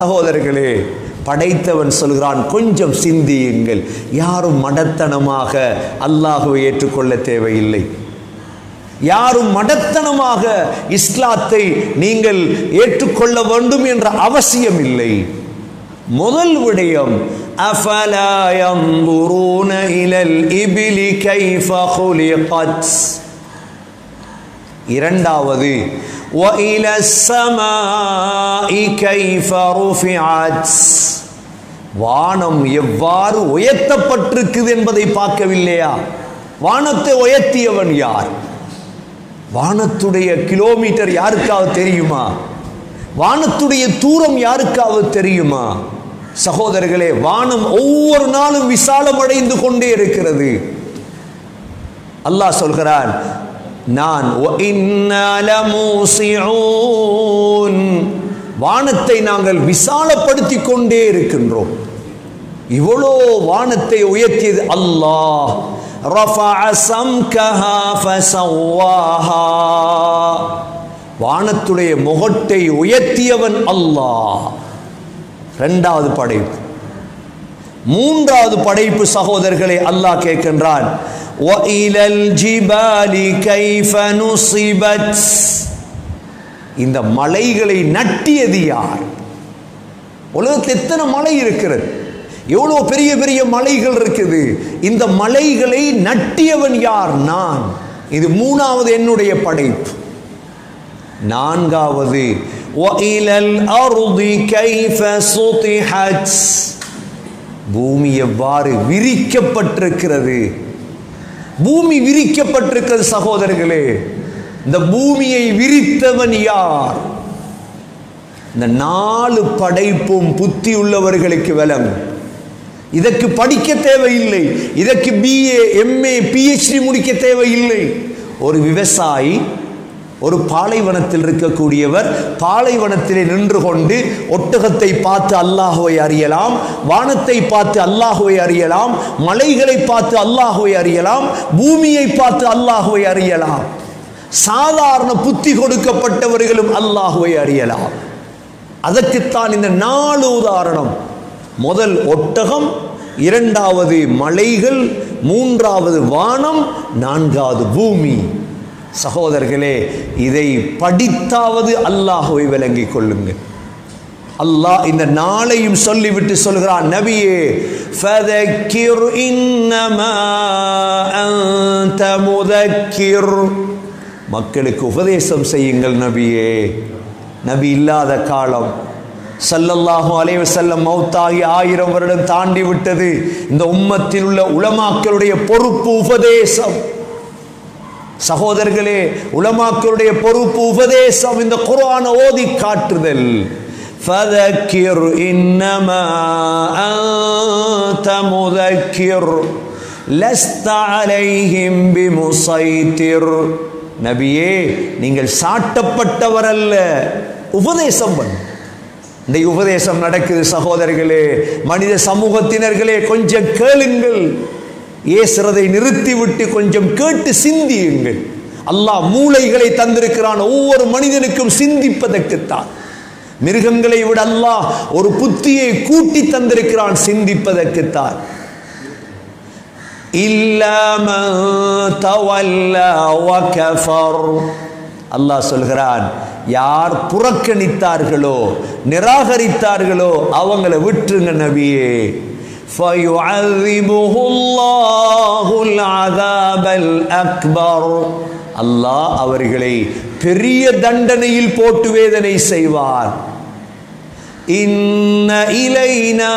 சகோதரர்களே படைத்தவன் சொல்கிறான் கொஞ்சம் சிந்தியுங்கள் யாரும் மடத்தனமாக அல்லாஹுவை ஏற்றுக்கொள்ள தேவையில்லை யாரும் மடத்தனமாக இஸ்லாத்தை நீங்கள் ஏற்றுக்கொள்ள வேண்டும் என்ற அவசியம் இல்லை முதல் விடயம் أفلا ينظرون إلى الإبل كيف خلقت இரண்டாவது وإلى السماء كيف رفعت வானம் எவ்வாறு உயர்த்தப்பட்டிருக்குது என்பதை பார்க்கவில்லையா வானத்தை உயர்த்தியவன் யார் வானத்துடைய கிலோமீட்டர் யாருக்காவது தெரியுமா வானத்துடைய தூரம் யாருக்காவது தெரியுமா சகோதரர்களே வானம் ஒவ்வொரு நாளும் விசாலம் அடைந்து கொண்டே இருக்கிறது அல்லாஹ் சொல்கிறான் நான் وَإِنَّا لَمُوسِعُونَ வானத்தை நாங்கள் விசாலப்படுத்தி கொண்டே இருக்கின்றோம் இவ்வளோ வானத்தை உயர்த்தியது அல்லாஹ் رفع سمكها فسواها வானத்துடைய முகட்டை உயர்த்தியவன் அல்லாஹ் இரண்டாவது படைப்பு மூன்றாவது படைப்பு சகோதரர்களை அல்லாஹ் கேட்கின்றான் وَإِلَى الْجِبَالِ كَيْفَ نُصِبَتْ இந்த மலைகளை நட்டியது யார் உலகத்தில் எத்தனை மலை இருக்கிறது எவ்வளோ பெரிய பெரிய மலைகள் இருக்குது இந்த மலைகளை நட்டியவன் யார் நான் இது மூணாவது என்னுடைய படைப்பு நான்காவது وَإِلَى الْأَرْضِ كَيْفَ سُطِحَتْ பூமி எவ்வாறு விரிக்கப்பட்டிருக்கிறது பூமி விரிக்கப்பட்டிருக்கிறது சகோதரர்களே இந்த பூமியை விரித்தவன் யார் இந்த நாலு படைப்பும் புத்தி உள்ளவர்களுக்கு விளங்கும் இதற்கு படிக்க தேவையில்லை இதற்கு பிஏ எம்ஏ பிஹெச்டி முடிக்க தேவையில்லை ஒரு விவசாயி ஒரு பாலைவனத்தில் இருக்கக்கூடியவர் பாலைவனத்திலே நின்று கொண்டு ஒட்டகத்தை பார்த்து அல்லாஹுவை அறியலாம் வானத்தை பார்த்து அல்லாஹுவை அறியலாம் மலைகளை பார்த்து அல்லாஹுவை அறியலாம் பூமியை பார்த்து அல்லாஹுவை அறியலாம் சாதாரண புத்தி கொடுக்கப்பட்டவர்களும் அல்லாஹுவை அறியலாம் அதற்குத்தான் இந்த நாலு உதாரணம் முதல் ஒட்டகம் இரண்டாவது மலைகள் மூன்றாவது வானம் நான்காவது பூமி சகோதரர்களே இதை படித்தாவது அல்லாஹுவை விளங்கிக் கொள்ளுங்கள் அல்லாஹ் இந்த நாளையும் சொல்லிவிட்டு சொல்கிறான் நபியே ஃபதக்கிர் இன்னமா அன்த முதக்கிர் மக்களுக்கு உபதேசம் செய்யுங்கள் நபியே நபி இல்லாத காலம் சல்லல்லாஹு அலைவ செல்லம் மௌத்தாகி ஆயிரம் வருடம் தாண்டி விட்டது இந்த உம்மத்தில் உள்ள உலமாக்களுடைய பொறுப்பு உபதேசம் சகோதரர்களே உலமாக்களுடைய பொறுப்பு உபதேசம் இந்த குர்ஆன ஓதி காட்டுதல் فذكر إنما أنت مذكر لست عليهم بمسيطر நபியே நீங்கள் சாட்டப்பட்டவர் அல்ல உபதேசம் பண்ணு இந்த உபதேசம் நடக்குது சகோதரர்களே மனித சமூகத்தினர்களே கொஞ்சம் கேளுங்கள் ஏசுறதை நிறுத்திவிட்டு கொஞ்சம் கேட்டு சிந்தியுங்கள் அல்லாஹ் மூளைகளை தந்திருக்கிறான் ஒவ்வொரு மனிதனுக்கும் சிந்திப்பதற்குத்தான் மிருகங்களை விட அல்லாஹ் ஒரு புத்தியை கூட்டி தந்திருக்கிறான் சிந்திப்பதற்குத்தான் அல்லாஹ் சொல்கிறான் யார் புறக்கணித்தார்களோ நிராகரித்தார்களோ அவங்கள விட்டுருங்க நபியே فيعذبه الله العذاب الأكبر அல்லாஹ் அவர்களை பெரிய தண்டனையில் போட்டு வேதனை செய்வார் இன்ன இலைனா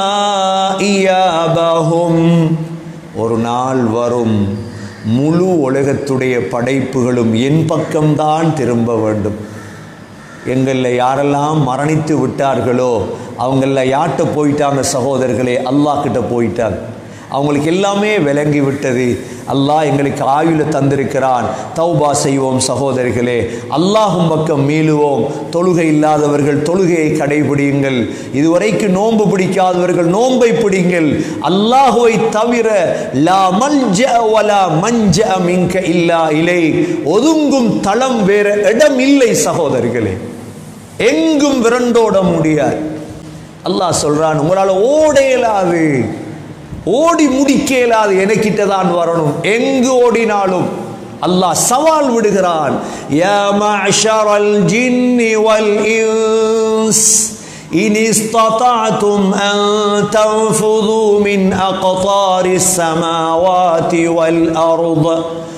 இயாபஹும் ஒரு நாள் வரும் முழு உலகத்துடைய படைப்புகளும் என் பக்கம்தான் திரும்ப வேண்டும் எங்களில் யாரெல்லாம் மரணித்து விட்டார்களோ அவங்களில் யார்கிட்ட போயிட்டாங்க சகோதரர்களே அல்லாஹ் கிட்ட போயிட்டாங்க அவங்களுக்கு எல்லாமே விளங்கி விட்டது அல்லாஹ் எங்களுக்கு ஆயுள தந்திருக்கிறான் தௌபா செய்வோம் சகோதரிகளே அல்லாஹும் பக்கம் மீளுவோம் தொழுகை இல்லாதவர்கள் தொழுகையை கடைபிடியுங்கள் இதுவரைக்கு நோன்பு பிடிக்காதவர்கள் நோன்பை பிடிங்கள் அல்லாஹுவை தவிர லா மல்ஜ வலா மஞ்ச மின்க இல்லா இலை ஒதுங்கும் தளம் வேற இடம் இல்லை சகோதரிகளே எங்கும் விரண்டோட முடியாது அல்லாஹ் சொல்றான் உங்களால் ஓட இயலாது ஓடி முடிக்க இயலாது எனக்கிட்ட தான் வரணும் எங்கு ஓடினாலும் அல்லாஹ் சவால் விடுகிறான் யா மஅஷரல் ஜின்னி வல் இன்ஸ் إن استطعتم أن تنفذوا من أقطار السماوات والأرض